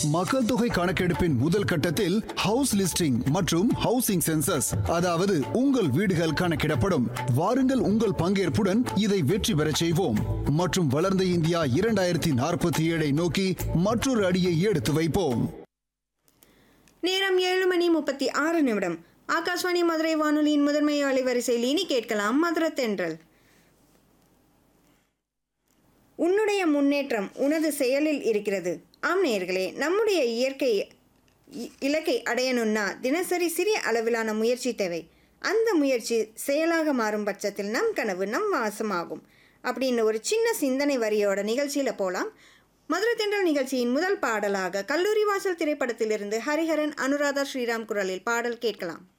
மக்கள் தொகை கணக்கெடுப்பின் முதல் கட்டத்தில் ஹவுஸ் லிஸ்டிங் மற்றும் ஹவுசிங் சென்சஸ் அதாவது உங்கள் வீடுகள் கணக்கிடப்படும் வாருங்கள் உங்கள் பங்கேற்புடன் இதை வெற்றி பெறச் செய்வோம் மற்றும் வளர்ந்த இந்தியா இரண்டாயிரத்தி நாற்பத்தி ஏழை நோக்கி மற்றொரு அடியை எடுத்து வைப்போம் நேரம் ஏழு மணி முப்பத்தி ஆறு நிமிடம் ஆகாஷ்வாணி மதுரை வானொலியின் முதன்மை அலைவரிசையில் இனி கேட்கலாம் மதுர தென்றல் உன்னுடைய முன்னேற்றம் உனது செயலில் இருக்கிறது ஆம் நேயர்களே நம்முடைய இயற்கை இ- இலக்கை அடையணும்னா தினசரி சிறிய அளவிலான முயற்சி தேவை அந்த முயற்சி செயலாக மாறும் பட்சத்தில் நம் கனவு நம் வாசமாகும் அப்படின்னு ஒரு சின்ன சிந்தனை வரியோட நிகழ்ச்சியில் போகலாம் மதுரை தென்றல் நிகழ்ச்சியின் முதல் பாடலாக கல்லூரி வாசல் திரைப்படத்திலிருந்து ஹரிஹரன் அனுராதா ஸ்ரீராம் குரலில் பாடல் கேட்கலாம்